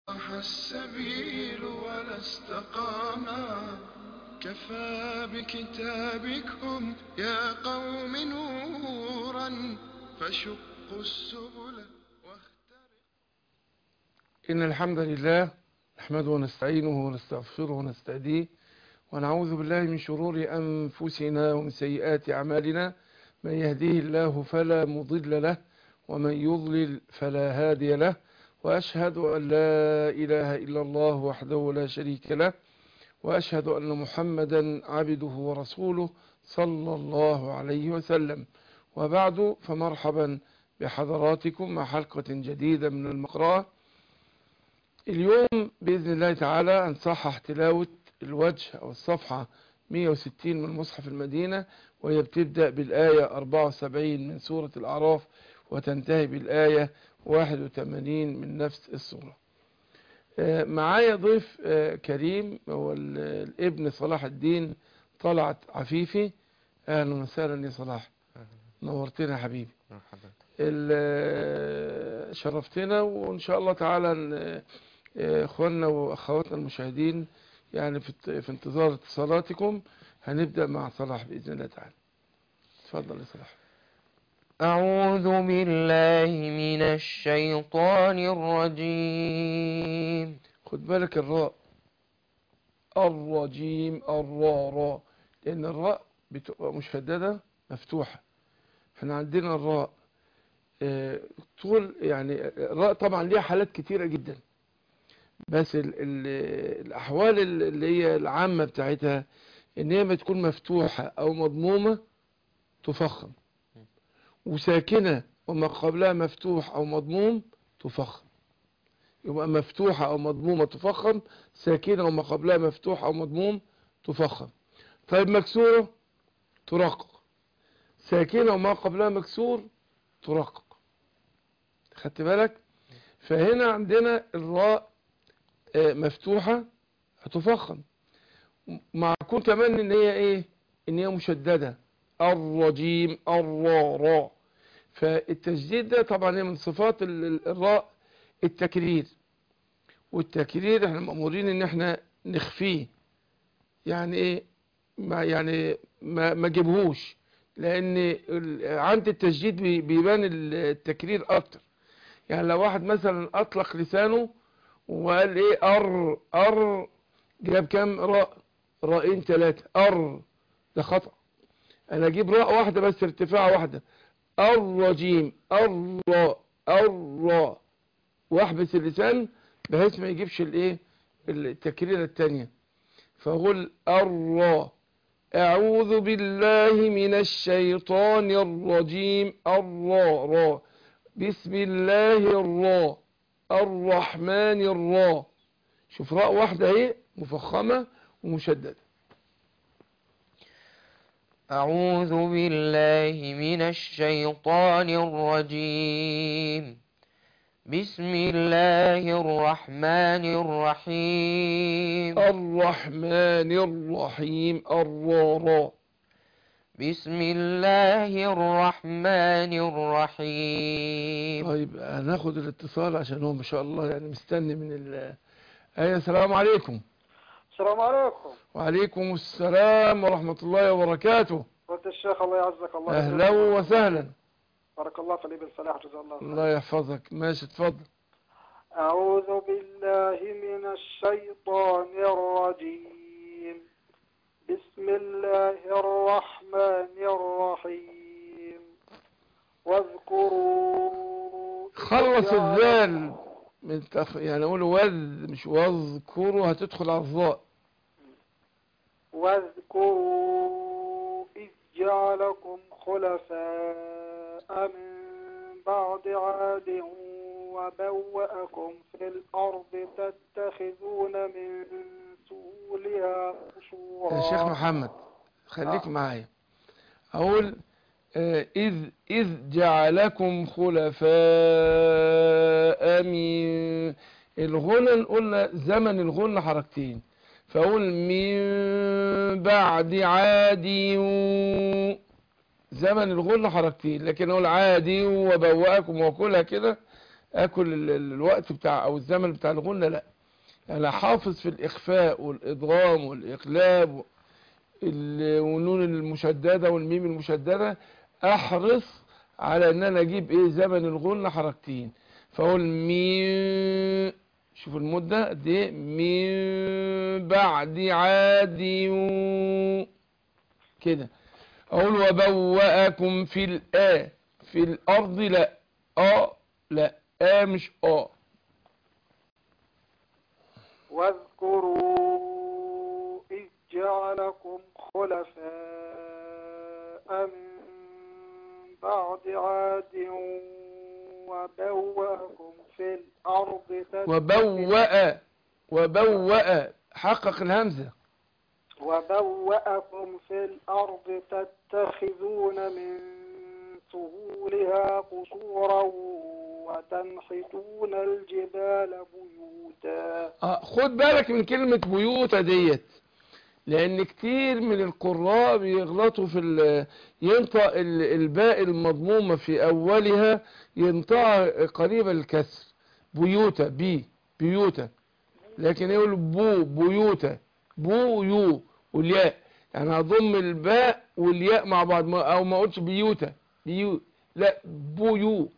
السبيل ولا استقاما كفى بكتابكم يا قوم نورا فشقوا السبل واخترقوا إن الحمد لله نحمده ونستعينه ونستغفره ونستهديه ونعوذ بالله من شرور أنفسنا ومن سيئات أعمالنا من يهديه الله فلا مضل له ومن يضلل فلا هادي له وأشهد أن لا إله إلا الله وحده لا شريك له وأشهد أن محمدا عبده ورسوله صلى الله عليه وسلم وبعد فمرحبا بحضراتكم مع حلقة جديدة من المقرأة اليوم بإذن الله تعالى هنصحح تلاوة الوجه أو الصفحة 160 من مصحف المدينة وهي بتبدأ بالآية 74 من سورة الأعراف وتنتهي بالآية 81 من نفس السورة معايا ضيف كريم هو الابن صلاح الدين طلعت عفيفي اهلا وسهلا يا صلاح نورتنا يا حبيبي مرحبا شرفتنا وان شاء الله تعالى اخواننا واخواتنا المشاهدين يعني في في انتظار اتصالاتكم هنبدا مع صلاح باذن الله تعالى اتفضل يا صلاح أعوذ بالله من الشيطان الرجيم خد بالك الراء الرجيم الراء راء لان الراء بتبقى مشدده مفتوحه احنا عندنا الراء اه طول يعني الراء طبعا ليها حالات كتيره جدا بس ال ال الاحوال اللي هي العامه بتاعتها ان هي ما تكون مفتوحه او مضمومه تفخم وساكنه وما قبلها مفتوح او مضموم تفخم يبقى مفتوحة أو مضمومة تفخم ساكنة وما قبلها مفتوح أو مضموم تفخم طيب مكسورة ترقق ساكنة وما قبلها مكسور ترقق خدت بالك فهنا عندنا الراء مفتوحة هتفخم معكون كمان ان هي ايه ان هي مشددة الرجيم الراء فالتجديد ده طبعا هي من صفات الراء التكرير والتكرير احنا مأمورين ان احنا نخفيه يعني ايه ما يعني ما ما جيبهوش لان عند التسجيد بيبان التكرير اكتر يعني لو واحد مثلا اطلق لسانه وقال ايه ار ار جاب كام راء راءين ثلاثة ار ده خطأ انا اجيب راء واحدة بس ارتفاع واحدة الرجيم الراء الراء واحبس اللسان بحيث ما يجيبش الايه التكريره الثانيه فاقول الراء اعوذ بالله من الشيطان الرجيم الراء راء بسم الله الراء الرحمن الراء شوف راء واحده اهي مفخمه ومشدده أعوذ بالله من الشيطان الرجيم بسم الله الرحمن الرحيم الرحمن الرحيم الراء بسم الله الرحمن الرحيم طيب هناخد الاتصال عشان هو ما شاء الله يعني مستني من ال ايه السلام عليكم السلام عليكم وعليكم السلام ورحمة الله وبركاته قلت الشيخ الله يعزك الله اهلا يجزاك. وسهلا بارك الله في الابن صلاح جزاه الله خير. الله يحفظك ماشي اتفضل أعوذ بالله من الشيطان الرجيم بسم الله الرحمن الرحيم واذكروا خلص إذ الذال من تخ... يعني اقول وذ مش واذكروا هتدخل على الظاء واذكروا إذ جعلكم خلفاء من بعد عاد وبوأكم في الأرض تتخذون من سهولها قصورا يا شيخ محمد خليك آه. معايا اقول آه، إذ إذ جعلكم خلفاء من الغنى قلنا زمن الغنى حركتين فأقول من بعد عاد زمن الغنى حركتين لكن أقول عادي وبوأكم وكلها كده اكل ال- ال- الوقت بتاع او الزمن بتاع الغنة لا انا حافظ في الاخفاء والادغام والاقلاب و- ال- والنون المشددة والميم المشددة احرص على ان انا اجيب ايه زمن الغنة حركتين فاقول مين شوف المدة قد ايه من بعد عاد كده اقول وبوأكم في الآ في الارض لا اه لا آ مش اه واذكروا إذ جعلكم خلفاء من بعد عاد وبوأكم في الأرض تتخذ- وبوأ وبوأ حقق الهمزة وبوأكم في الأرض تتخذون من سهولها قصورا وتنحتون الجبال بيوتا آه خد بالك من كلمة بيوتة ديت لان كتير من القراء بيغلطوا في ال- ينطق ال- الباء المضمومة في اولها ينطقها قريبة الكسر بيوتة بي بيوتة لكن يقول بو بيوتة بو يو والياء يعني هضم الباء والياء مع بعض ما- او ما اقولش بيوتة بيو لا بويو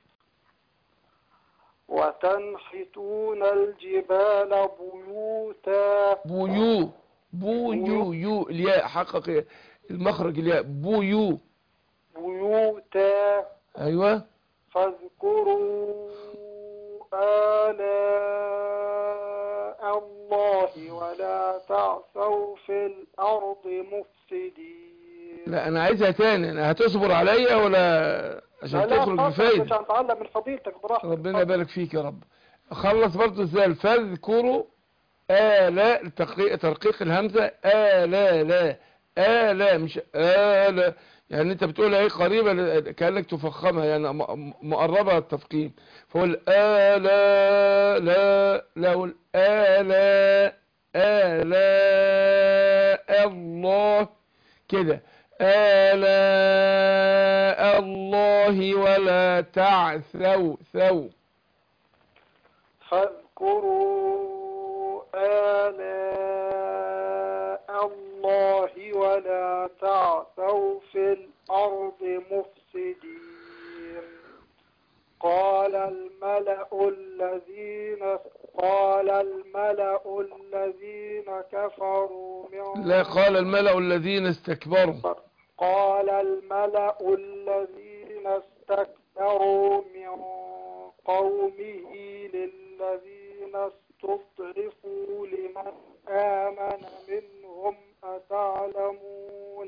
وتنحتون الجبال بيوتا بويو بويو يو الياء حقق المخرج الياء بويو بيوتا ايوه فاذكروا آلاء الله ولا تعثوا في الأرض مفسدين لا انا عايزها تاني انا هتصبر عليا ولا عشان لا لا تخرج خلاص، مش بفايدة هنتعلم من فضيلتك براحتك ربنا يبارك فيك يا رب خلص برضو ازاي فاذكروا آلاء ترقيق, ترقيق الهمزة آلاء لا آلاء مش آلاء يعني انت بتقولها ايه قريبة ل- كأنك تفخمها يعني م- م- مقربة التفخيم فهو الآلاء لا لا الآلاء آلاء الله كده آلاء الله ولا تعثوا ثوا فاذكروا آلاء الله ولا تعثوا في الأرض مفسدين قال الملأ الذين قال الملأ الذين كفروا من لا قال الملأ الذين استكبروا قال الملأ الذين استكبروا من قومه للذين استضعفوا لمن آمن منهم أتعلمون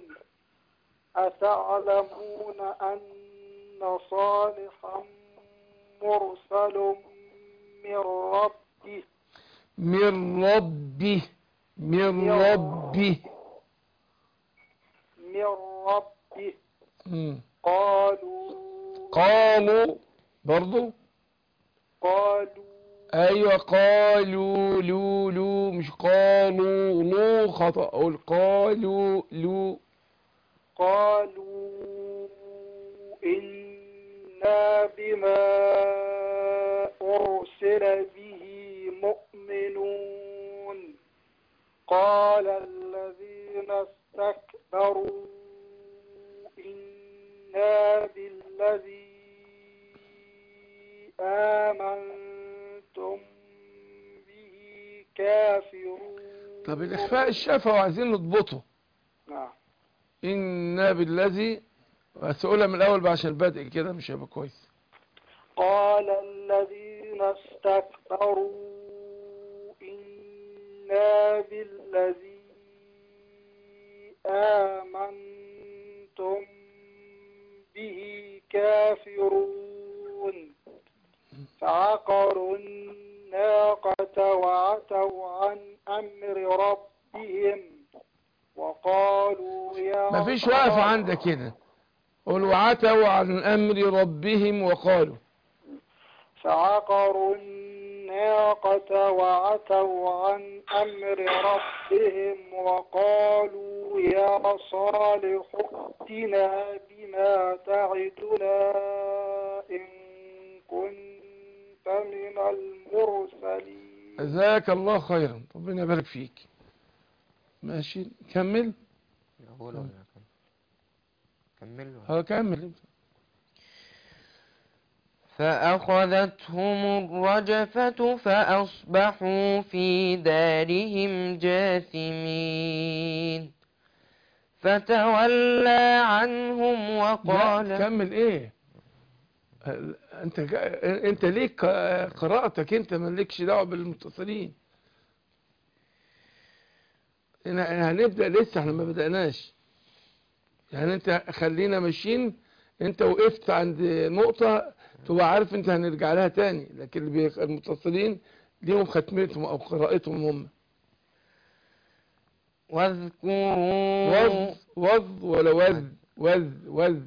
أتعلمون أن صالحا مرسل من ربه من ربه من ربه من ربه مم. قالوا قالوا برضو قالوا ايوه قالوا لو لو مش قالوا لو خطأ اقول قالوا لو قالوا إنا بما أرسل به مؤمنون قال الذين استكبروا إنا بالذي آمنتم به كافرون طب الاخفاء الشفا وعايزين نضبطه نعم إنا بالذي بس اقولها من الاول بقى عشان البدء كده مش هيبقى كويس قال الذين استكبروا إنا بالذي آمنتم به كافرون فعقروا الناقة وعتوا عن أمر ربهم وقالوا يا مفيش وقف صالح- عندك كده قل وعتوا عن امر ربهم وقالوا فعقروا الناقة وعتوا عن أمر ربهم وقالوا يا صالح ائتنا بما تعدنا إن من المرسلين جزاك الله خيرا ربنا يبارك فيك ماشي كمل أقول ولا أكمل؟ كمل ها كمل فأخذتهم الرجفة فأصبحوا في دارهم جاثمين فتولى عنهم لا وقال كمل ايه ال- انت جا- انت ليك ق- قراءتك انت مالكش دعوه بالمتصلين هنا هنبدا لسه احنا ما بدأناش يعني انت خلينا ماشيين انت وقفت عند نقطة تبقى عارف انت هنرجع لها تاني لكن اللي بي- المتصلين ليهم ختمتهم او قراءتهم هم واذكروا وذ وذ ولا وذ وذ وذ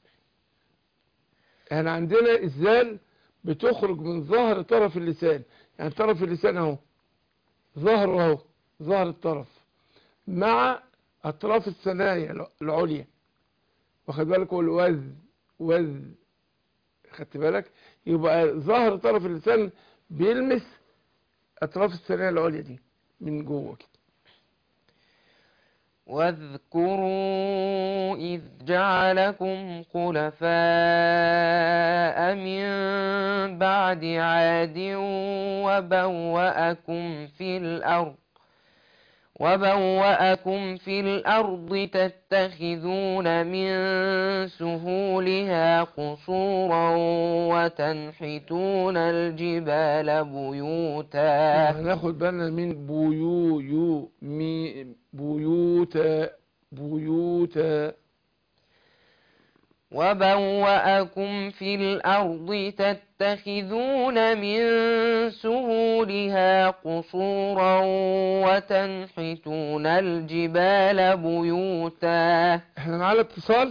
احنا عندنا الزال بتخرج من ظهر طرف اللسان يعني طرف اللسان اهو ظهره اهو ظهر الطرف مع اطراف الثنايا الع- العليا واخد بالك هو الوذ وذ خدت بالك يبقى ظهر طرف اللسان بيلمس اطراف الثنايا العليا دي من جوه كده واذكروا إذ جعلكم خلفاء من بعد عاد وبوأكم في الأرض وبوأكم في الأرض تتخذون من سهولها قصورا وتنحتون الجبال بيوتا هناخد بالنا من بيو يو مي بيوتا بيوتا وبوأكم في الأرض تتخذون من سهولها قصورا وتنحتون الجبال بيوتا احنا معانا اتصال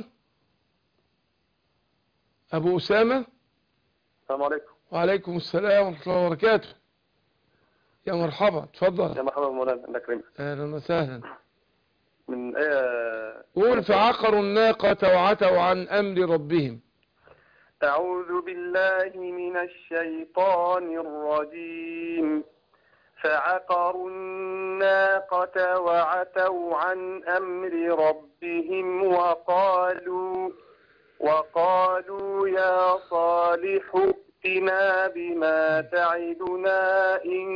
ابو اسامه السلام عليكم وعليكم السلام ورحمه الله وبركاته يا مرحبا يا اتفضل مرحبا مولانا الله يكرمك اهلا وسهلا من آية قول فعقروا الناقه وعتوا عن امر ربهم أعوذ بالله من الشيطان الرجيم فعقروا الناقة وعتوا عن أمر ربهم وقالوا وقالوا يا صالح ائتنا بما تعدنا إن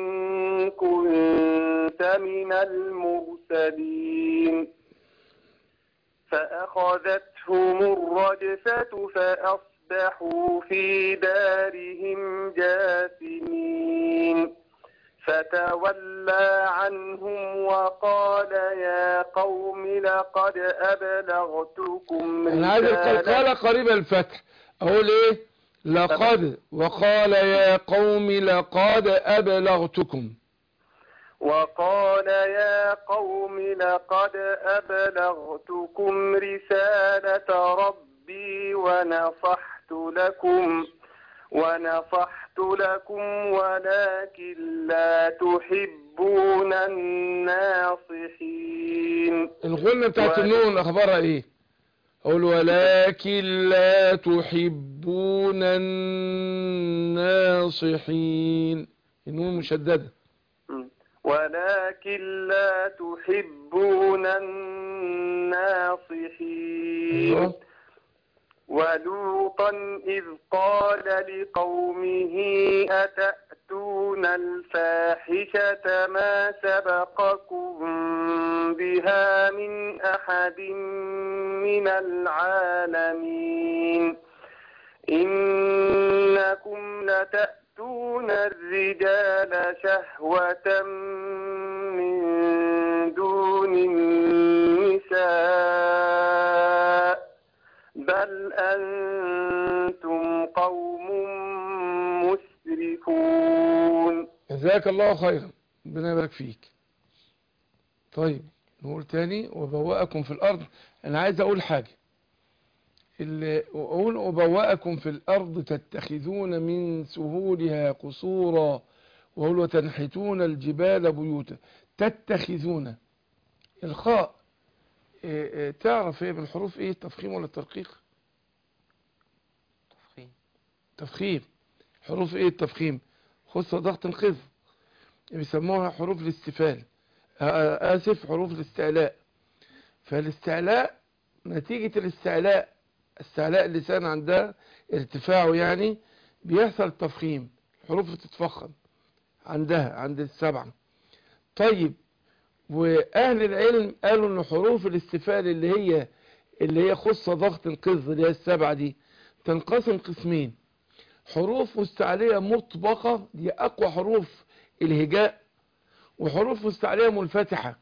كنت من المرسلين فأخذتهم الرجفة فأصبحوا في دارهم جاثمين فتولى عنهم وقال يا قوم لقد أبلغتكم انا عايز رسالة القلقاله قريبه الفتح اقول ايه لقد وقال يا قوم لقد ابلغتكم وقال يا قوم لقد أبلغتكم رسالة ربي ونصحت لكم ونصحت لكم ولكن لا تحبون الناصحين الغنة بتاعت و- النون اخبارها ايه اقول ولكن لا تحبون الناصحين النون مشددة م. ولكن لا تحبون الناصحين ايوه ولوطا إذ قال لقومه أتأتون الفاحشة ما سبقكم بها من أحد من العالمين إنكم لتأتون الرجال شهوة من دون النساء بل أنتم قوم مسرفون جزاك الله خيرا ربنا يبارك فيك طيب نقول تاني وبوأكم في الأرض أنا عايز أقول حاجة اللي أقول وبوأكم في الأرض تتخذون من سهولها قصورا وأقول وتنحتون الجبال بيوتا تتخذون الخاء إيه إيه تعرف ايه من الحروف ايه التفخيم ولا الترقيق تفخيم تفخيم حروف ايه التفخيم خص ضغط انقذ بيسموها حروف الاستفال آه، آسف حروف الاستعلاء فالاستعلاء نتيجة الاستعلاء استعلاء اللسان عندها ارتفاعه يعني بيحصل تفخيم الحروف بتتفخم عندها عند السبعة طيب وأهل العلم قالوا إن حروف الاستفال اللي هي اللي هي خصة ضغط انقذ اللي هي السبعة دي تنقسم قسمين حروف مستعلية مطبقة دي أقوى حروف الهجاء وحروف مستعلية منفتحة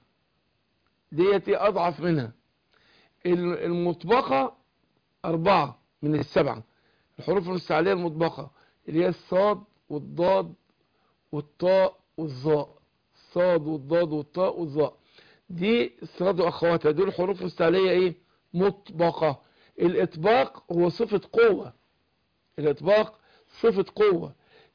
ديت أضعف منها ال- المطبقة أربعة من السبعة الحروف المستعلية المطبقة اللي هي الصاد والضاد والطاء والظاء الصاد والضاد والطاء والظاء دي الصاد وأخواتها دول حروف مستعلية إيه مطبقة الإطباق هو صفة قوة الإطباق صفة قوة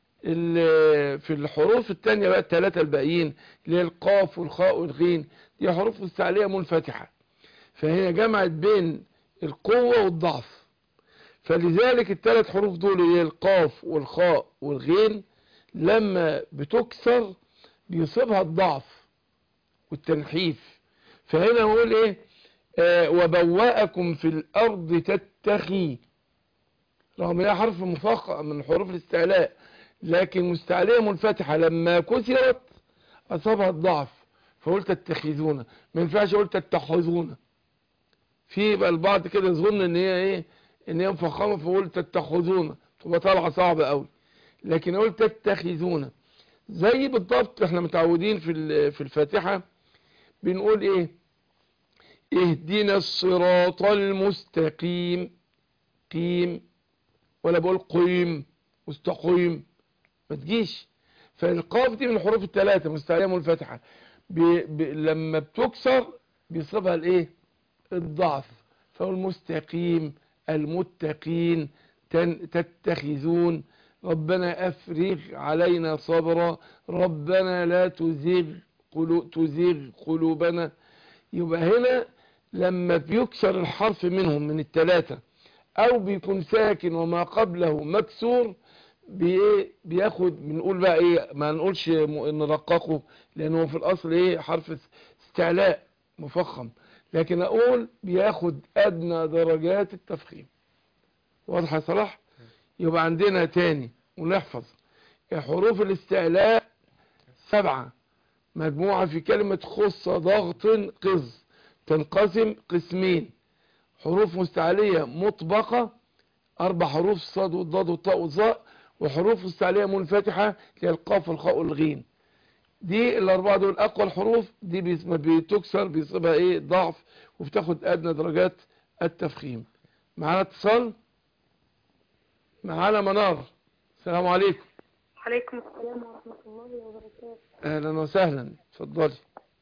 ال- في الحروف التانية بقى الثلاثة الباقيين اللي هي القاف والخاء والغين دي حروف مستعلية منفتحة فهي جمعت بين القوة والضعف فلذلك الثلاث حروف دول اللي هي القاف والخاء والغين لما بتكسر بيصيبها الضعف والتنحيف فهنا نقول ايه آه وبوأكم في الارض تتخي رغم انها حرف مفخم من حروف الاستعلاء لكن مستعلية منفتحة لما كسرت اصابها الضعف فقلت تتخذون ما ينفعش اقول تتخذون في بقى البعض كده يظن ان هي ايه ان هي مفخمه فقول تتخذون تبقى طالعه صعبه قوي لكن اقول تتخذون زي بالضبط احنا متعودين في ال- في الفاتحه بنقول ايه اهدنا الصراط المستقيم قيم ولا بقول قيم مستقيم ما تجيش فالقاف دي من الحروف الثلاثه مستعليه منفتحه بي بي لما بتكسر بيصيبها الايه الضعف فهو المستقيم المتقين تن- تتخذون ربنا أفرغ علينا صبرا ربنا لا تزغ قلو تزغ قلوبنا يبقى هنا لما بيكسر الحرف منهم من الثلاثة أو بيكون ساكن وما قبله مكسور بإيه بياخد بنقول بقى إيه ما نقولش م- نرققه لأنه في الأصل إيه حرف استعلاء مفخم لكن أقول بياخد أدنى درجات التفخيم واضح يا صلاح يبقى عندنا تاني ونحفظ حروف الاستعلاء سبعة مجموعة في كلمة خص ضغط قز تنقسم قسمين حروف مستعلية مطبقة أربع حروف الصاد والضاد والطاء والظاء وحروف مستعلية منفتحة اللي هي القاف والخاء والغين دي الأربعة دول أقوى الحروف دي بيس- ما بتكسر بيصيبها إيه ضعف وبتاخد أدنى درجات التفخيم معانا اتصال معانا منار السلام عليكم عليكم السلام ورحمة الله وبركاته أهلا وسهلا اتفضلي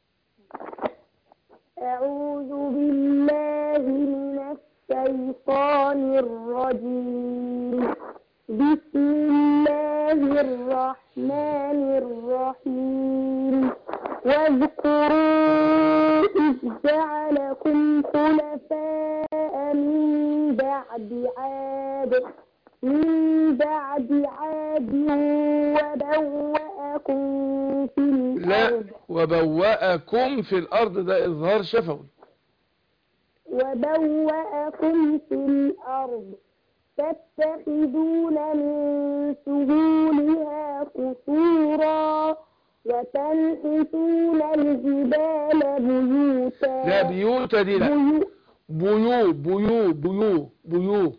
أعوذ بالله من الشيطان الرجيم بسم الله الرحمن الرحيم واذكروا إذ جعلكم خلفاء من بعد عاد من بعد عاد وبوأكم في لا الأرض وبوأكم في الأرض ده إظهار شفوي وبوأكم في الأرض تتخذون من سهولها قصورا وتنحتون الجبال بيوتا لا بيوتا دي لا بيو- بيو بيو بيو بيو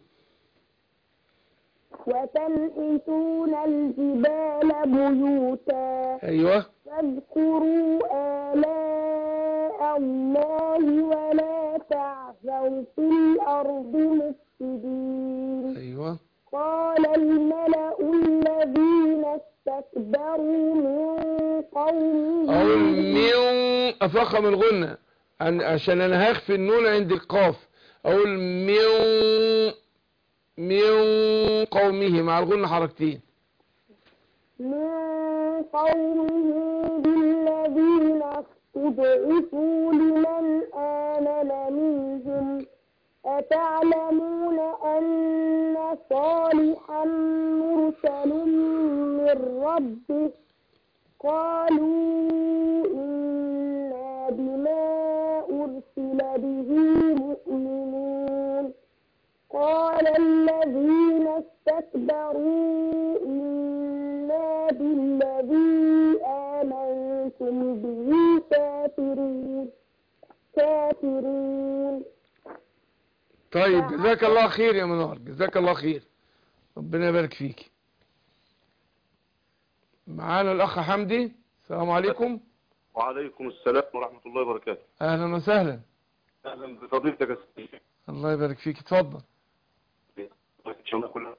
وتنحتون الجبال بيوتا أيوه فاذكروا آلاء الله ولا تعثوا في الأرض مفسدين أيوه قال الملأ الذين استكبروا من قومه أقول ميو أفخم الغنة عن- عشان أنا هخفي النون عند القاف أقول ميو ميو قومه مع الغنة حركتين من قومه بالذين استضعفوا لمن آمن منهم فتعلمون أن صالحا مرسل من ربه قالوا إنا بما أرسل به مؤمنون قال الذين استكبروا إنا بالذي آمنتم به كافرون كافرون طيب جزاك الله خير يا منار جزاك الله خير ربنا يبارك فيك معانا الاخ حمدي السلام عليكم وعليكم السلام ورحمة الله وبركاته اهلا وسهلا أهلا بفضيلتك يا سيدي الله يبارك فيك اتفضل إن شاء الله كلها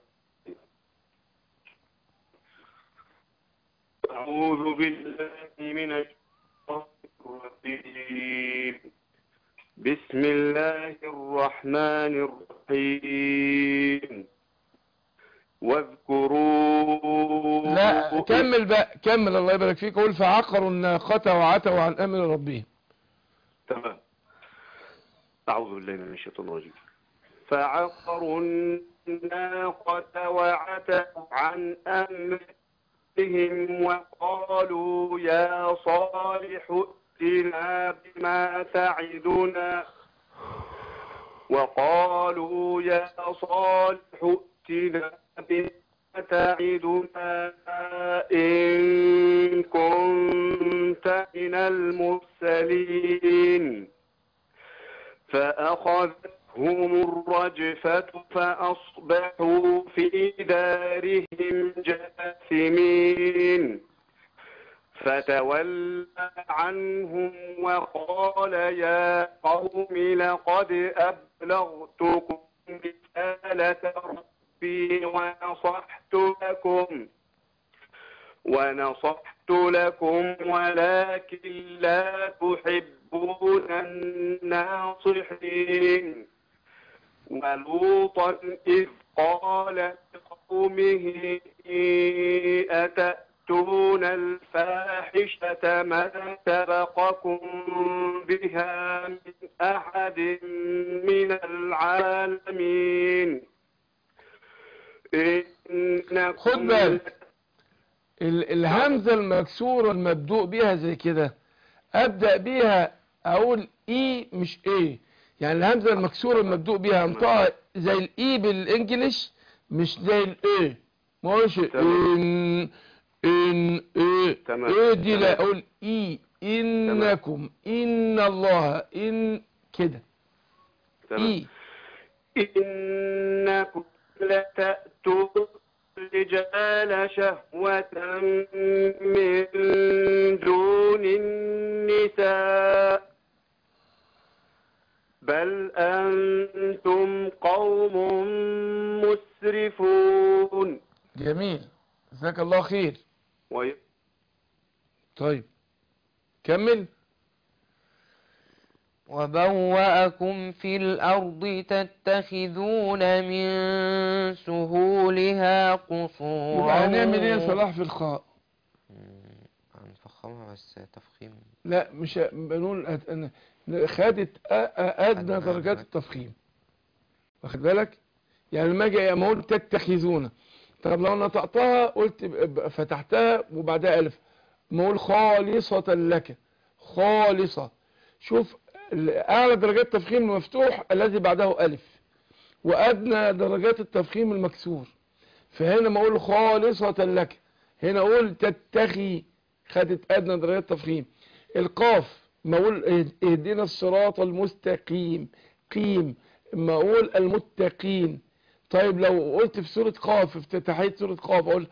أعوذ بالله من الشيطان الرجيم بسم الله الرحمن الرحيم واذكروا لا كمل بقى كمل الله يبارك فيك قول فعقروا الناقة وعتوا عن امر ربهم تمام أعوذ بالله من الشيطان الرجيم فعقروا الناقة وعتوا عن أمرهم وقالوا يا صالح ائتنا بما تعدنا وقالوا يا صالح ائتنا بما تعدنا إن كنت من المرسلين فأخذتهم الرجفة فأصبحوا في دارهم جاثمين فتولى عنهم وقال يا قوم لقد أبلغتكم رسالة ربي ونصحت لكم ونصحت لكم ولكن لا تحبون الناصحين ولوطا إذ قال لقومه أتأتون الفاحشة ما سبقكم بها من أحد من العالمين إنكم خد بالك ال- الهمزة المكسورة المبدوء بيها زي كده ابدأ بيها اقول اي مش ايه يعني الهمزة المكسورة المبدوء بيها انطقها زي الاي بالانجليش مش زي الايه ما اقولش تمام. ان ان ايه تمام. ايه دي لا تمام. اقول اي انكم ان الله ان كده تمام. اي إنكم لتأتون الرجال شهوة من دون النساء بل أنتم قوم مسرفون جميل جزاك الله خير وي- طيب كمل وبوأكم في الأرض تتخذون من سهولها قصورا يبقى هنعمل ايه يا صلاح في الخاء هنفخمها بس تفخيم لا مش ه- بنقول أت- أن- خدت أ- أ- ادنى أدنى درجات درجات. التفخيم واخد بالك يعني لما اجي اما اقول تتخذون طب لو نطقتها قلت ب- ب- فتحتها وبعدها الف ما اقول خالصة لك خالصة شوف ال- اعلى درجات التفخيم المفتوح الذي بعده الف وادنى درجات التفخيم المكسور فهنا ما اقول خالصة لك هنا اقول تتخي خدت ادنى درجات التفخيم القاف ما اقول اهد- اهدنا الصراط المستقيم قيم ما اقول المتقين طيب لو قلت في سورة قاف افتتاحية سورة قاف اقول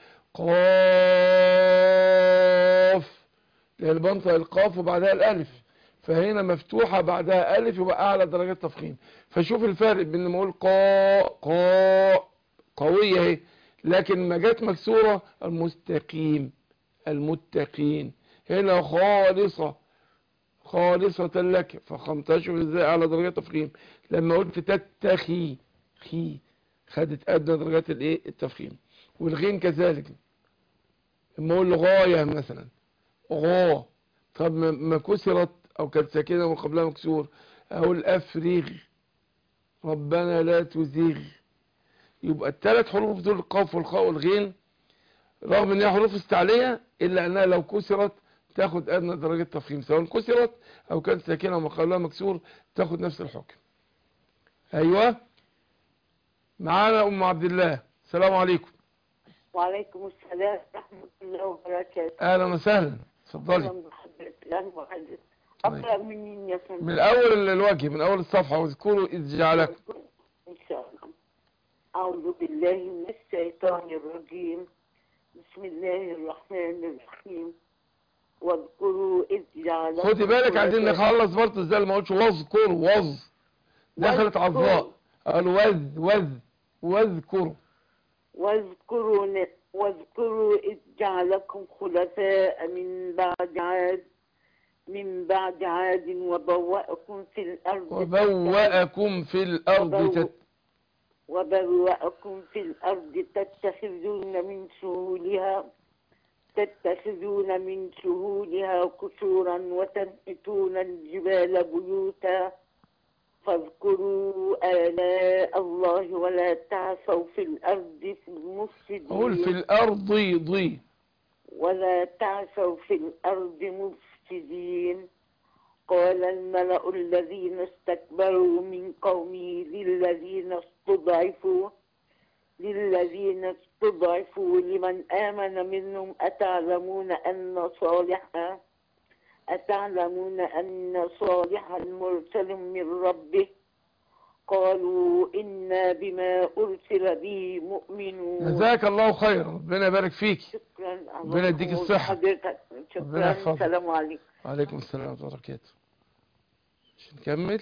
قاف لان بنطق القاف وبعدها الالف فهنا مفتوحة بعدها الف يبقى اعلى درجات تفخيم فشوف الفرق بين لما اقول قا قا قوية اهي لكن ما جت مكسورة المستقيم المتقين هنا خالصة خالصة لك فخمتها شوف ازاي على درجات تفخيم لما قلت تتخي خي خدت ادنى درجات الايه التفخيم والغين كذلك لما اقول غاية مثلا غا طب ما ما كسرت او كانت ساكنة وقبلها مكسور اقول افرغ ربنا لا تزيغ يبقى الثلاث حروف دول القاف والخاء والغين رغم ان هي حروف استعلية الا انها لو كسرت تاخد ادنى درجة تفخيم سواء كسرت او كانت ساكنة ومقابلها مكسور تاخد نفس الحكم ايوه معانا ام عبد الله السلام عليكم وعليكم السلام ورحمة الله وبركاته اهلا وسهلا اتفضلي أهلا بحضرتك أهلا بحضرتك أقرأ منين يا فندم من اول الوجه من اول الصفحة واذكروا اذ جعلكم إن شاء الله أعوذ بالله من الشيطان الرجيم بسم الله الرحمن الرحيم واذكروا إذ جعلكم خدي بالك عايزين خلفاء- نخلص برضه ازاي ما قلتش واذكروا وظ دخلت على الظاء قال وذ وذ واذكروا واذكروا ن- واذكروا إذ جعلكم خلفاء من بعد عاد من بعد عاد وبوأكم في الأرض وبوأكم في الارض وبوأ- تت... وبوأكم في الأرض تتخذون من سهولها تتخذون من سهولها قصورا وتنحتون الجبال بيوتا فاذكروا آلاء الله ولا تعثوا في الأرض في المفسدين قول في الارض ضي ولا تعثوا في الأرض مفسدين قال الملأ الذين استكبروا من قومه للذين استضعفوا للذين استضعفوا لمن آمن منهم أتعلمون أن صالحا أتعلمون أن صالحا مرسل من ربه قالوا إنا بما أرسل به مؤمنون جزاك الله خير ربنا يبارك فيك شكرا ربنا يديك الصحة. حضرتك ربنا شكرا يحفظك. السلام عليكم وعليكم السلام ورحمة الله وبركاته مش نكمل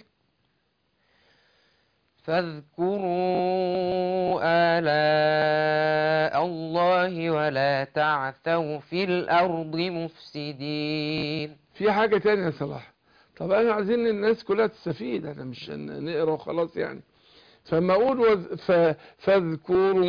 فاذكروا آلاء الله ولا تعثوا في الأرض مفسدين في حاجة تانية يا صلاح طب احنا عايزين الناس كلها تستفيد احنا مش هن- نقرا وخلاص يعني فما اقول وذ... ف... فاذكروا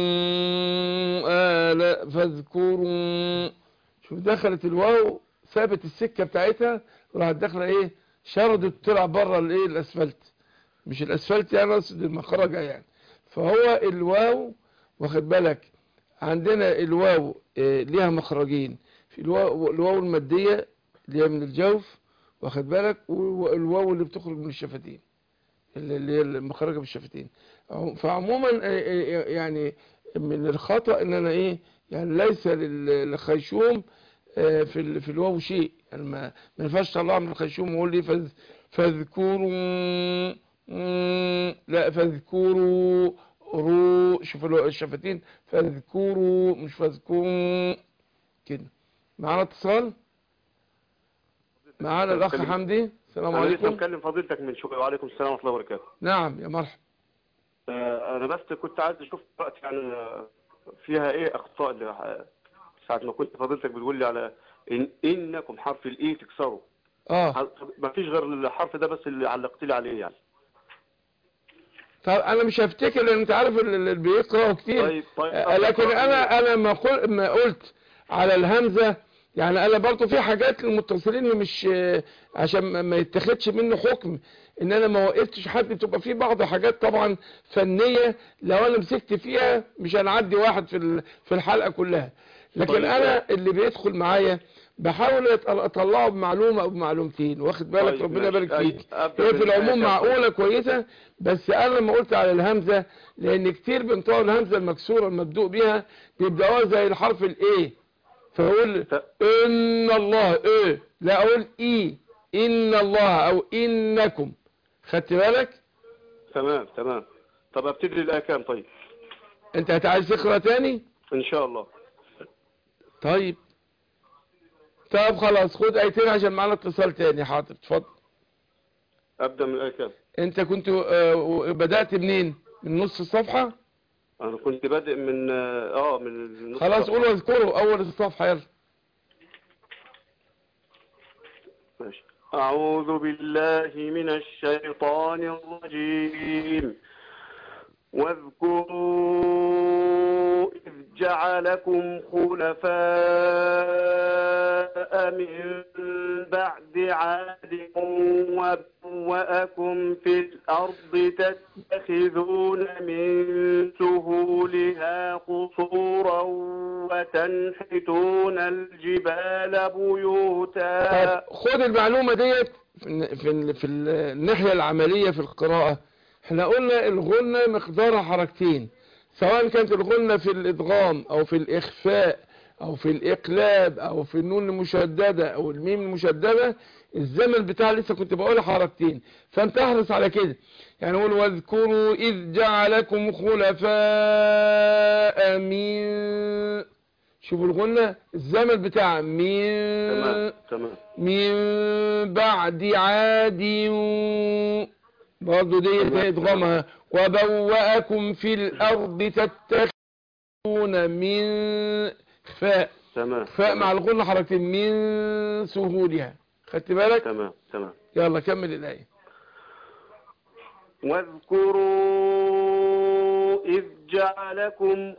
آلاء فاذكروا شوف دخلت الواو ثابت السكة بتاعتها وراحت داخله ايه شردت طلع بره الايه الاسفلت مش الاسفلت يعني اقصد المخرجة يعني فهو الواو واخد بالك عندنا الواو آه، ليها مخرجين في الواو, الواو المادية اللي هي من الجوف واخد بالك والواو اللي بتخرج من الشفتين اللي اللي هي المخرجة بالشفتين عم- فعموما آه، آه، يعني من الخطأ ان انا ايه يعني ليس لل- للخيشوم آه، في ال- في الواو شيء يعني ما ما ينفعش طلعها من الخيشوم ويقول لي فاذ- فاذكروا مم، لا فاذكروا رو شوف الو- الشفتين فاذكروا مش فاذكروا كده معانا اتصال معانا الاخ بتكلم- حمدي السلام انا لسه عليكم مكلم فضيلتك من شويه وعليكم السلام ورحمه الله وبركاته نعم يا مرحبا آه، انا بس كنت عايز اشوف دلوقتي يعني آه، فيها ايه اخطاء اللي آه، ساعه ما كنت فضيلتك بتقول لي على إن انكم حرف الاي تكسروا اه ما فيش غير الحرف ده بس اللي علقت لي عليه يعني طب انا مش هفتكر لان انت عارف ال- اللي بيقرأوا كتير طيب طيب آه، لكن انا انا ما قل ما قلت على الهمزة يعني انا برضو في حاجات للمتصلين مش آه، عشان ما- ما يتخدش منه حكم ان انا ما وقفتش حد بتبقى في بعض حاجات طبعا فنية لو انا مسكت فيها مش هنعدي واحد في ال- في الحلقة كلها لكن طيب. انا اللي بيدخل معايا بحاول أط- اطلعه بمعلومة او بمعلومتين واخد بالك طيب، ربنا ماشي. يبارك أي- فيك أبدأ هي في بالآية العموم كاملة. معقولة كويسة بس انا لما قلت على الهمزة لان كتير بنطوع الهمزة المكسورة المبدوء بيها بيبدأوها زي الحرف الايه فاقول ت- ان الله ايه لا اقول اي ان الله او انكم خدت بالك تمام تمام طب ابتدي الايه كام طيب انت هتعايز تقرا تاني ان شاء الله طيب طب خلاص خد ايتين عشان معانا اتصال تاني حاضر اتفضل ابدا من الايه كام انت كنت آه، بدأت منين من نص الصفحة انا كنت بادئ من اه من النص خلاص صفحة. قولوا اذكروا اول الصفحة يلا ماشي. أعوذ بالله من الشيطان الرجيم واذكروا إذ جعلكم خلفاء من بعد عاد وبوأكم في الأرض تتخذون من سهولها قصورا وتنحتون الجبال بيوتا طيب خد المعلومة ديت في الن- في الن- في الناحية العملية في القراءة احنا قلنا الغنة مقدارها حركتين سواء كانت الغنة في الإدغام أو في الإخفاء أو في الإقلاب أو في النون المشددة أو الميم المشددة الزمن بتاع لسه كنت بقول حركتين فانت احرص على كده يعني نقول واذكروا إذ جعلكم خلفاء من شوفوا الغنة الزمن بتاع من تمام تمام من بعد عاد برضه دي ادغامها وبوأكم في الأرض تتخذون من خفاء تمام خفاء مع الغنة حركتين من سهولها خدت بالك تمام تمام يلا كمل الآية واذكروا إذ جعلكم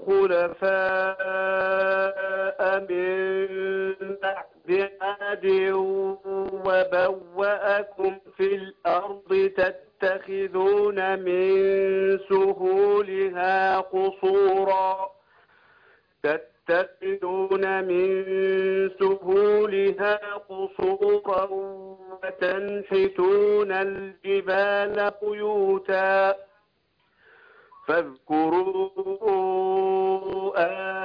خلفاء من بعد عاد وبوأكم في الأرض تتخذون من سهولها قصورا تتخذون من سهولها قصورا وتنحتون الجبال بيوتا فاذكروا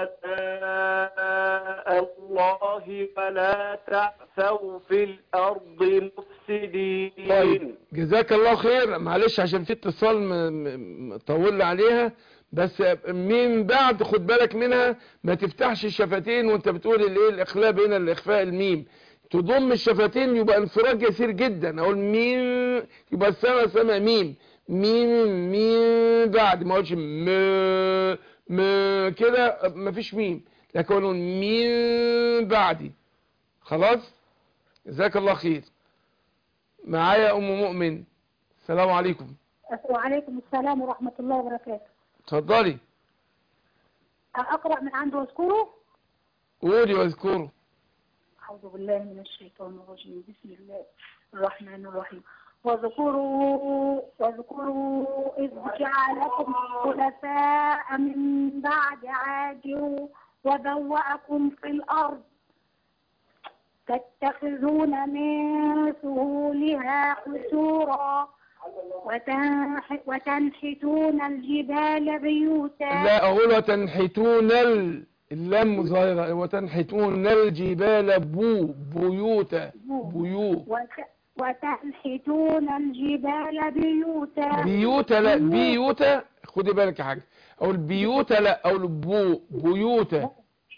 آلاء الله ولا تعثوا في الأرض مفسدين طيب جزاك الله خير معلش عشان في اتصال م- م- م- طول عليها بس من بعد خد بالك منها ما تفتحش الشفتين وانت بتقول الايه الاخلاب هنا الاخفاء الميم تضم الشفتين يبقى انفراج يسير جدا اقول ميم يبقى السما سما ميم ميم ميم بعد ما اقولش م م كده مفيش ميم لكن اقول ميم بعدي خلاص جزاك الله خير معايا ام مؤمن السلام عليكم وعليكم السلام ورحمة الله وبركاته اتفضلي أقرأ من عنده واذكره قولي واذكروا أعوذ بالله من الشيطان الرجيم بسم الله الرحمن الرحيم واذكروا واذكروا إذ جعلكم خلفاء من بعد عاد وبوأكم في الأرض تتخذون من سهولها قصورا وتنح وتنحتون الجبال بيوتا لا اقول وتنحتون ال... اللام ظاهرة وتنحتون الجبال بو بيوتا بيو وت- وتنحتون الجبال بيوتا بيوتا لا بيوتا خدي بالك يا حاجة اقول بيوتا لا اقول بو بيوتا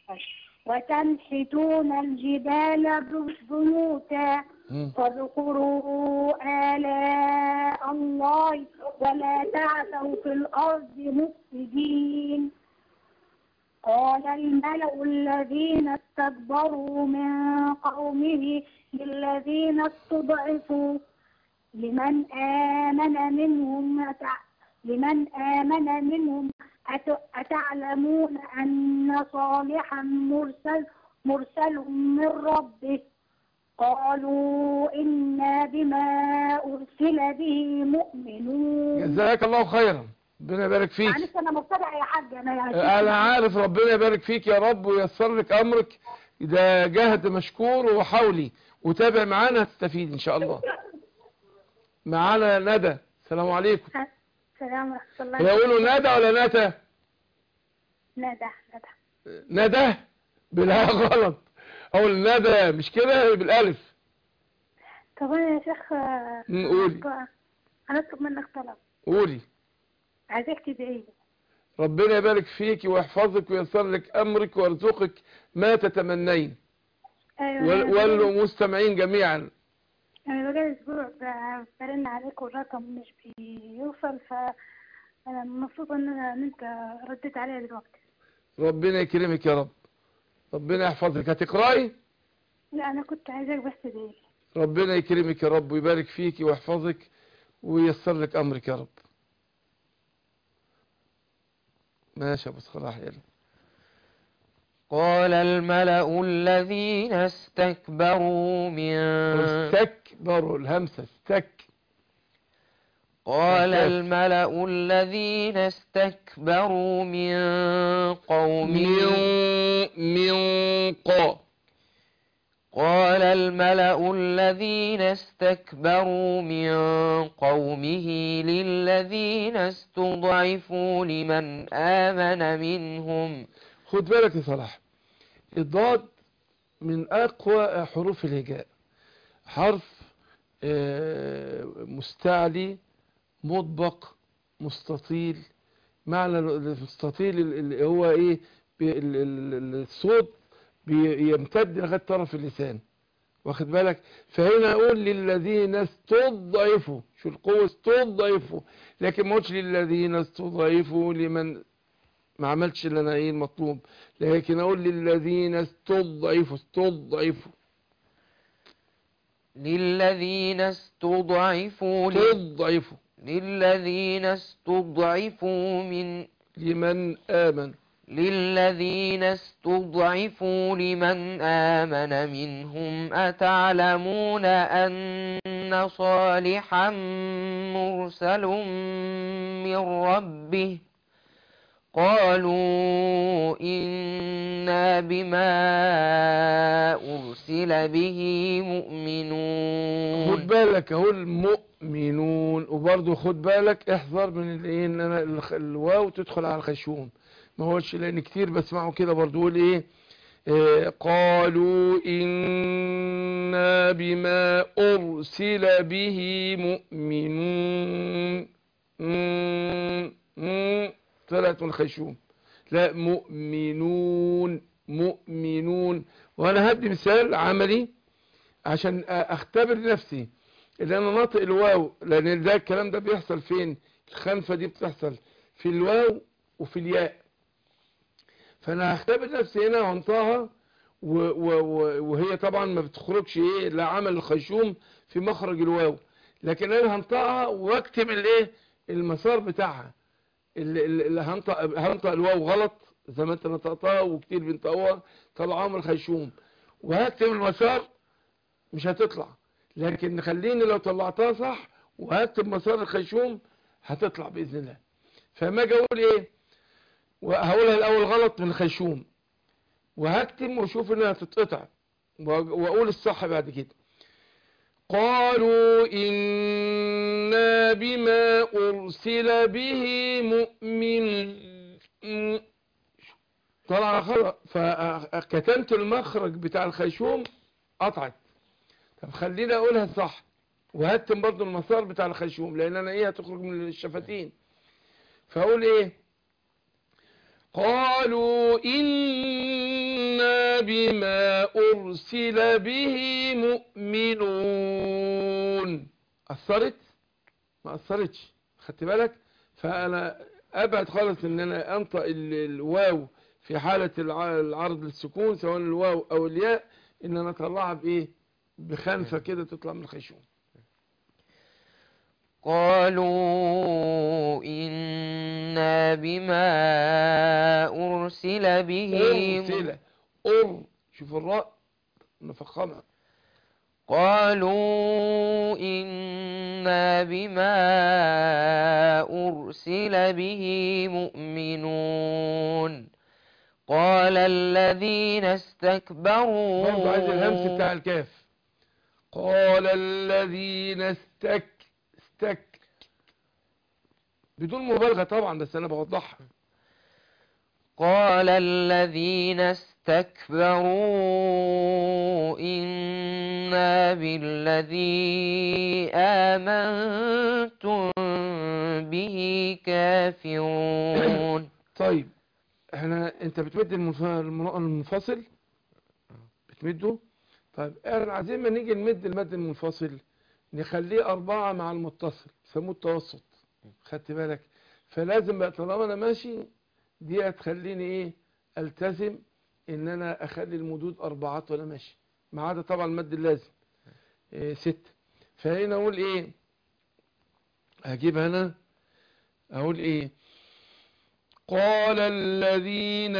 وتنحتون الجبال ب- بيوتا مم. فاذكروا آلاء الله ولا تعثوا في الأرض مفسدين قال الملأ الذين استكبروا من قومه للذين استضعفوا لمن آمن منهم أتع- لمن آمن منهم أت- أتعلمون أن صالحا مرسل مرسل من ربه قالوا إنا بما أرسل به مؤمنون جزاك الله خيرا ربنا يبارك فيك معلش أنا مبتدع يا حاج أنا يعني انا عارف ربنا يبارك فيك يا رب وييسر لك امرك ده جهد مشكور وحولي وتابع معانا هتستفيد ان شاء الله معانا ندى السلام عليكم السلام ورحمة الله يقولوا ندى ولا ندى ندى ندى ندى بالها غلط اقول ندى مش كده بالالف طب أنا يا شيخ آه، مم، قولي. هطلب- هنطلب منك طلب قولي عايزاك تدعي لي ربنا يبارك فيك ويحفظك وييسر لك امرك ويرزقك ما تتمنين أيوة وال- أنا بقالي- والمستمعين جميعا أنا بقالي أسبوع ب- برن عليك والرقم مش بيوصل فأنا مبسوطة إن أنا إن أنت رديت عليا دلوقتي ربنا يكرمك يا رب ربنا يحفظك هتقرأي لا أنا كنت عايزاك بس تدعي لي ربنا يكرمك يا رب ويبارك فيك ويحفظك وييسر لك امرك يا رب ماشي يا ابو صلاح يلا قال الملأ الذين استكبروا من استكبروا الهمسة استك قال كيف؟ الملأ الذين استكبروا من قومه من من قا قال الملأ الذين استكبروا من قومه للذين استضعفوا لمن آمن منهم خد بالك يا صلاح الضاد من أقوى حروف الهجاء حرف آه، مستعلي مطبق مستطيل معنى المستطيل اللي هو ايه بي- ال- ال- الصوت بيمتد لغايه طرف اللسان واخد بالك فهنا اقول للذين استضعفوا شو القوه استضعفوا لكن ما قلتش للذين استضعفوا لمن ما عملتش اللي انا ايه المطلوب لكن اقول للذين استضعفوا استضعفوا للذين استضعفوا ل- استضعفوا للذين استضعفوا من لمن آمن للذين استضعفوا لمن آمن منهم أتعلمون أن صالحا مرسل من ربه قالوا إنا بما أرسل به خد مؤمنون بالك اهو المؤمنون وبرضه خد بالك احذر من الايه ان انا الخ- الواو تدخل على الخشوم ما هوش لان كتير بسمعه كده برضه يقول ايه آه، قالوا إنا بما أرسل به مؤمنون مم، مم، طلعت من الخيشوم لا مؤمنون مؤمنون وأنا هدي مثال عملي عشان أختبر نفسي اللي أنا ناطق الواو لأن ده الكلام ده بيحصل فين الخنفة دي بتحصل في الواو وفي الياء فانا هختبر نفسي هنا وانطقها و- و- و- وهي طبعا ما بتخرجش ايه لا عمل الخيشوم في مخرج الواو لكن انا هنطقها واكتب الايه المسار بتاعها اللي, اللي هنطق هنطق الواو غلط زي ما انت نطقتها وكتير بينطقوها طلعوها من الخيشوم وهكتب المسار مش هتطلع لكن خليني لو طلعتها صح وهكتب مسار الخيشوم هتطلع باذن الله فما اجي اقول ايه وهقولها الاول غلط من الخيشوم وهكتم واشوف انها تتقطع وأ- واقول الصح بعد كده قالوا إنا بما أرسل به مؤمن طلع خلق فكتمت المخرج بتاع الخيشوم قطعت طب خليني اقولها صح وهتم برضو المسار بتاع الخيشوم لان انا ايه هتخرج من الشفتين فاقول ايه قالوا إنا بما أرسل به مؤمنون أثرت ما أثرتش خدت بالك فأنا أبعد خالص إن أنا أنطق ال- الواو في حالة الع- العرض للسكون سواء الواو أو الياء إن أنا أطلعها بإيه بخنفة كده تطلع من الخيشوم قالوا إنا بما أرسل به أرسل أر شوف الراء مفخمة قالوا إنا بما أرسل به مؤمنون قال الذين استكبروا برضه عايز الهمس بتاع الكاف قال الذين استك استك بدون مبالغة طبعا بس انا بوضحها قال الذين استكبروا إنا بالذي آمنتم به كافرون طيب احنا انت بتمد المنف- المن- المنفصل بتمده طيب احنا عايزين ما نيجي نمد المد المنفصل نخليه أربعة مع المتصل بيسموه التوسط خدت بالك فلازم بقى طالما انا ماشي دي هتخليني ايه التزم ان انا اخلي المدود اربعات وانا ماشي ما عدا طبعا المد اللازم إيه ستة فهنا اقول ايه هجيب هنا اقول ايه قال الذين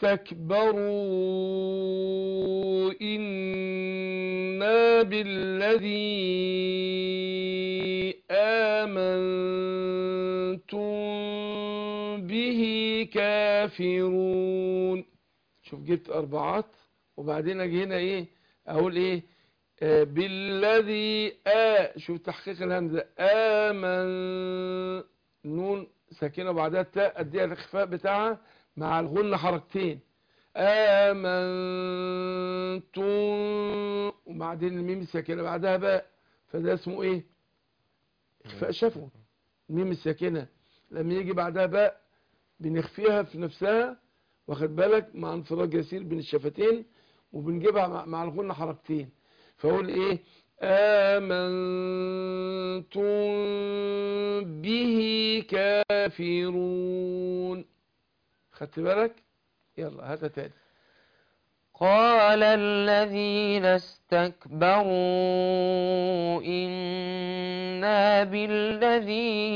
استكبروا إنا بالذي آمنتم كافرون شوف جبت أربعات وبعدين أجي هنا إيه أقول إيه آه بالذي آ شوف تحقيق الهمزة آمن نون ساكنة بعدها التاء أديها الإخفاء بتاعها مع الغنة حركتين آمنتم وبعدين الميم الساكنة بعدها باء فده اسمه إيه إخفاء شفوي الميم الساكنة لما يجي بعدها باء بنخفيها في نفسها واخد بالك مع انفراج يسير بين الشفتين وبنجيبها مع, مع الغنة حركتين فاقول ايه آمنتم به كافرون خدت بالك يلا هذا تاني قال الذين استكبروا إنا بالذي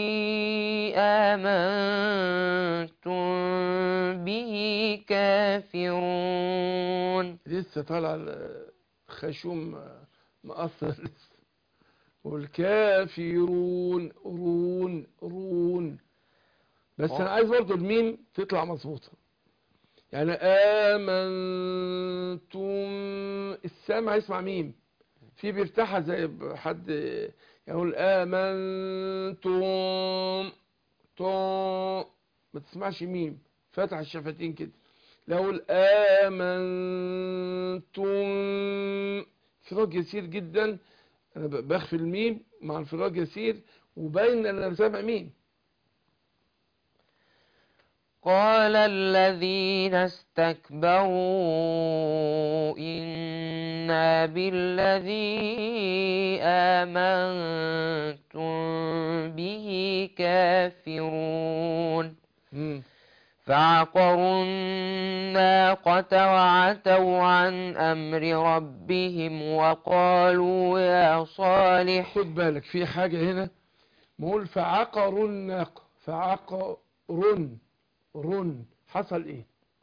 آمنتم به كافرون لسه طالع الخشوم مقصر لسه والكافرون رون رون بس انا عايز برضه الميم تطلع مظبوطه يعني آمنتم السامع يسمع ميم في بيفتحها زي حد يقول آمنتم توم ما تسمعش ميم فتح الشفتين كده لو آمنتم انفراج يسير جدا انا بخفي الميم مع انفراج يسير وباين ان انا سامع ميم قال الذين استكبروا إنا بالذي آمنتم به كافرون مم. فعقروا الناقة وعتوا عن أمر ربهم وقالوا يا صالح خد بالك في حاجة هنا بقول فعقروا الناقة فعقرن رن حصل ايه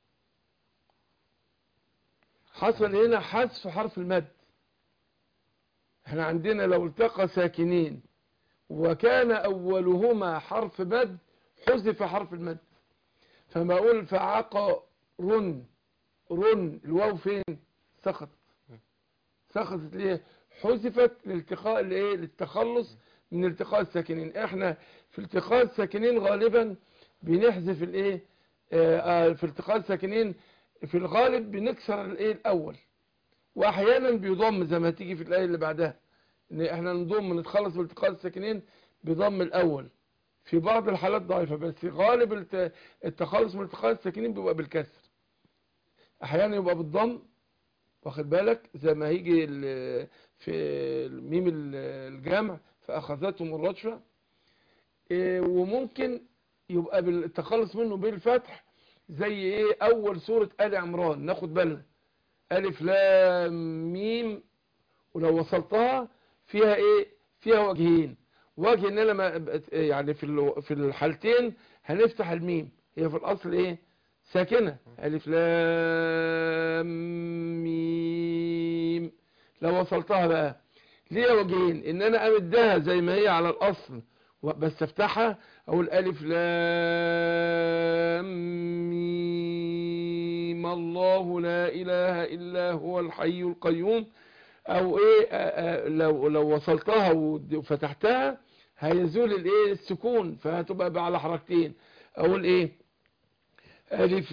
حصل هنا حذف حرف المد احنا عندنا لو التقى ساكنين وكان اولهما حرف مد حذف حرف المد فما اقول فعقرن رن الواو فين سقط سقطت ليه حذفت لالتقاء الايه للتخلص من التقاء الساكنين احنا في التقاء الساكنين غالبا بنحذف الايه آه آه في التقاء الساكنين في الغالب بنكسر الايه الاول واحيانا بيضم زي ما تيجي في الايه اللي بعدها ان احنا نضم نتخلص من التقاء الساكنين بضم الاول في بعض الحالات ضعيفه بس غالب الت- التخلص من التقاء الساكنين بيبقى بالكسر احيانا يبقى بالضم واخد بالك زي ما هيجي ال- في الميم ال- الجمع فاخذتهم الرجفه إيه، وممكن يبقى بالتخلص منه بالفتح زي ايه اول سورة آل عمران ناخد بالنا الف لام ميم ولو وصلتها فيها ايه فيها وجهين وجه ان انا ما- يعني في ال- في الحالتين هنفتح الميم هي في الاصل ايه ساكنة الف لام ميم لو وصلتها بقى ليها وجهين ان انا امدها زي ما هي على الاصل و- بس افتحها اقول الف لام ميم الله لا اله الا هو الحي القيوم او ايه آه، آه، لو لو وصلتها ود- وفتحتها هيزول الايه السكون فهتبقى بقى على حركتين اقول ايه الف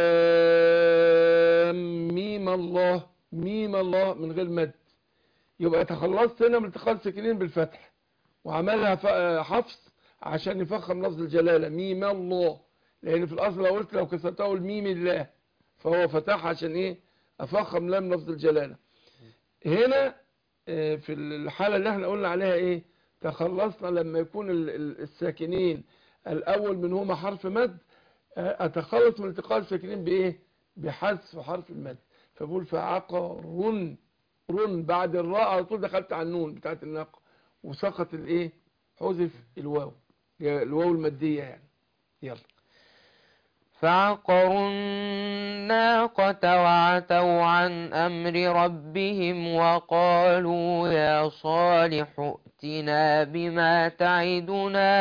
لام ميم الله ميم الله من غير مد يبقى تخلصت هنا من التقاء الساكنين بالفتح وعملها ف- حفص عشان يفخم لفظ الجلالة ميم الله لان في الاصل لو قلت لو كسرتها اقول ميم الله فهو فتحها عشان ايه افخم لام لفظ الجلالة هنا آه، في الحالة اللي احنا قلنا عليها ايه تخلصنا لما يكون ال- ال- الساكنين الاول منهما حرف مد آه، اتخلص من التقاء الساكنين بايه بحذف حرف المد فبقول فعقرن رن بعد الراء على طول دخلت على النون بتاعت الناقة وسقط الايه حذف الواو الواو المادية يعني يلا فعقروا الناقة وعتوا عن أمر ربهم وقالوا يا صالح ائتنا بما تعدنا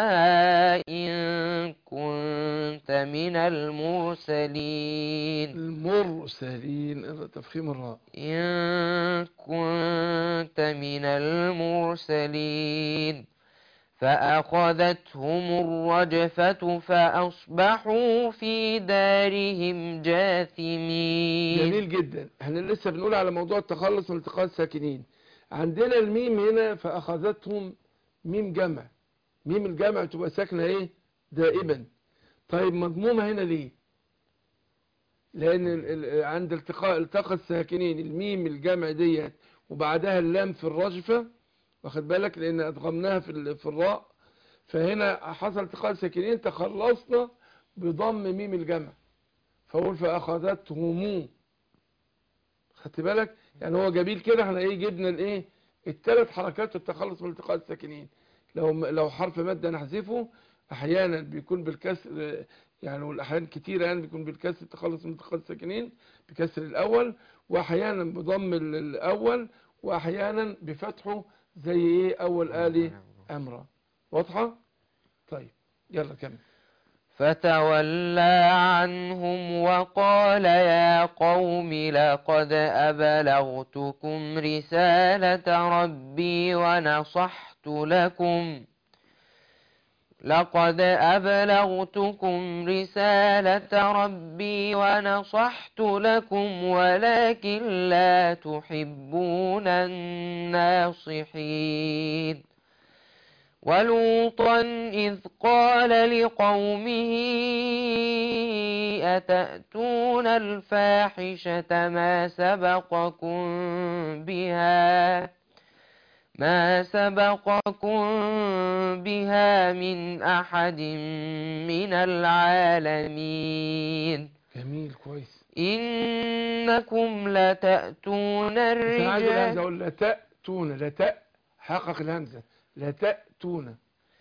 إن كنت من المرسلين المرسلين تفخيم الراء إن كنت من المرسلين فأخذتهم الرجفة فأصبحوا في دارهم جاثمين جميل جدا احنا لسه بنقول على موضوع التخلص من التقاء الساكنين عندنا الميم هنا فأخذتهم ميم جمع ميم الجمع تبقى ساكنة ايه دائما طيب مضمومة هنا ليه لان ال- ال- عند التقاء التقى الساكنين الميم الجمع ديت وبعدها اللام في الرجفة واخد بالك لان ادغمناها في ال- في الراء فهنا حصل التقاء الساكنين تخلصنا بضم ميم الجمع فاقول فاخذتهم خدت بالك يعني هو جميل كده احنا ايه جبنا الايه الثلاث حركات التخلص من التقاء الساكنين لو لو حرف ماده نحذفه احيانا بيكون بالكسر يعني والاحيان كتير يعني بيكون بالكسر التخلص من التقاء الساكنين بكسر الاول واحيانا بضم ال- الاول واحيانا بفتحه زي ايه اول آلي امرا واضحه طيب يلا كمل فتولى عنهم وقال يا قوم لقد أبلغتكم رسالة ربي ونصحت لكم لقد أبلغتكم رسالة ربي ونصحت لكم ولكن لا تحبون الناصحين ولوطا إذ قال لقومه أتأتون الفاحشة ما سبقكم بها ما سبقكم بها من أحد من العالمين جميل كويس إنكم لتأتون بس انا عايز الهمزه الرجال اقول لا تأتون لا تأ حقق الهمزه لا تأتون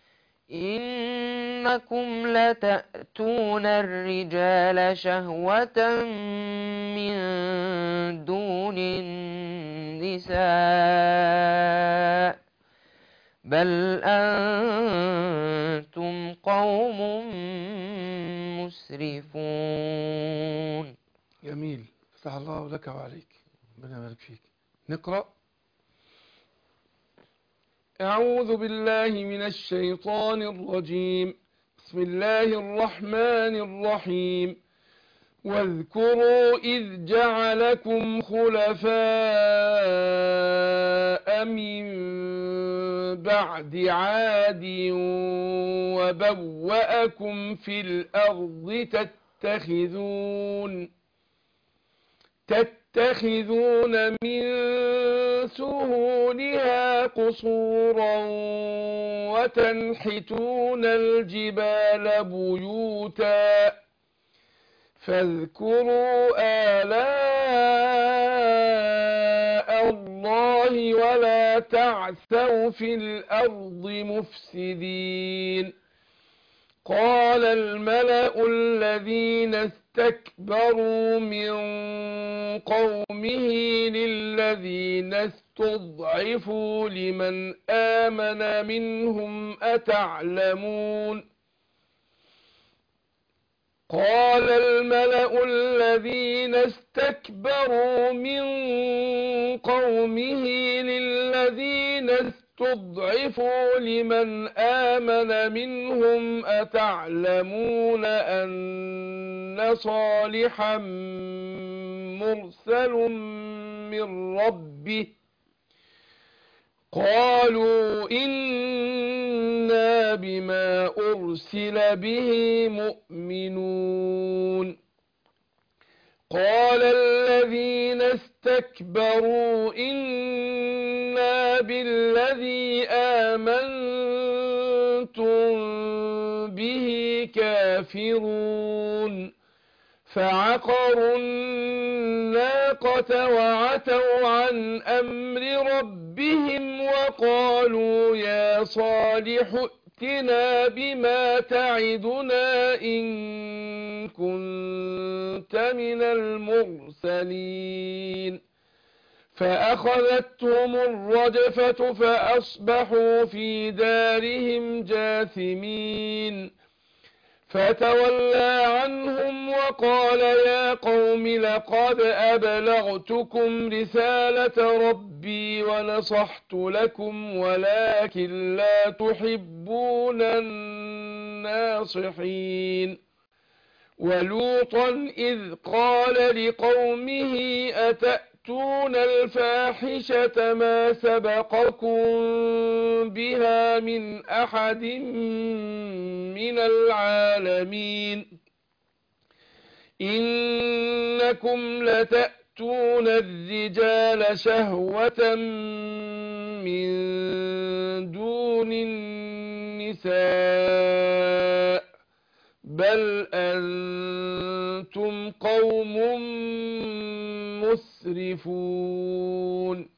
إنكم لتأتون الرجال شهوة من دون النساء بل أنتم قوم مسرفون جميل فتح الله لك وعليك ربنا يبارك فيك نقرأ أعوذ بالله من الشيطان الرجيم بسم الله الرحمن الرحيم واذكروا إذ جعلكم خلفاء من بعد عاد وبوأكم في الأرض تتخذون تتخذون من سهولها قصورا وتنحتون الجبال بيوتا فاذكروا آلاء الله ولا تعثوا في الأرض مفسدين قال الملأ الذين استكبروا من قومه للذين استضعفوا لمن آمن منهم أتعلمون قال الملأ الذين استكبروا من قومه للذين استضعفوا لمن آمن منهم أتعلمون أن صالحا مرسل من ربه قالوا إنا بما أرسل به مؤمنون قال الذين استكبروا إنا بالذي آمنتم به كافرون فعقروا الناقة وعتوا عن أمر ربهم وقالوا يا صالح فأتنا بما تعدنا إن كنت من المرسلين فأخذتهم الرجفة فأصبحوا في دارهم جاثمين فتولى عنهم وقال يا قوم لقد أبلغتكم رسالة ربي ونصحت لكم ولكن لا تحبون الناصحين ولوطا إذ قال لقومه أتأتون الفاحشة ما سبقكم بها من أحد من العالمين إنكم لتأتون الرجال شهوة من دون النساء بل أنتم قوم مسرفون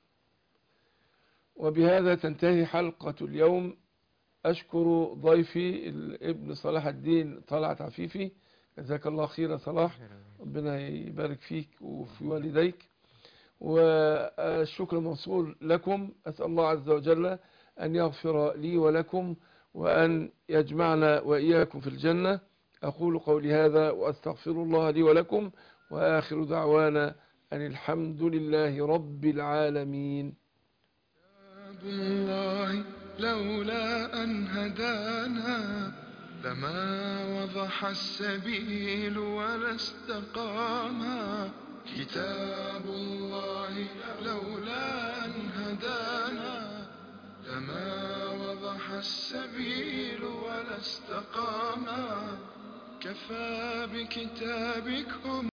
وبهذا تنتهي حلقة اليوم أشكر ضيفي الابن صلاح الدين طلعت عفيفي جزاك الله خير يا صلاح ربنا يبارك فيك وفي والديك والشكر موصول لكم أسأل الله عز وجل أن يغفر لي ولكم وأن يجمعنا وإياكم في الجنة أقول قولي هذا وأستغفر الله لي ولكم وآخر دعوانا أن الحمد لله رب العالمين كتاب الله لولا أن هدانا لما وضح السبيل ولا استقاما كتاب الله لولا أن هدانا لما وضح السبيل ولا استقاما كفى بكتابكم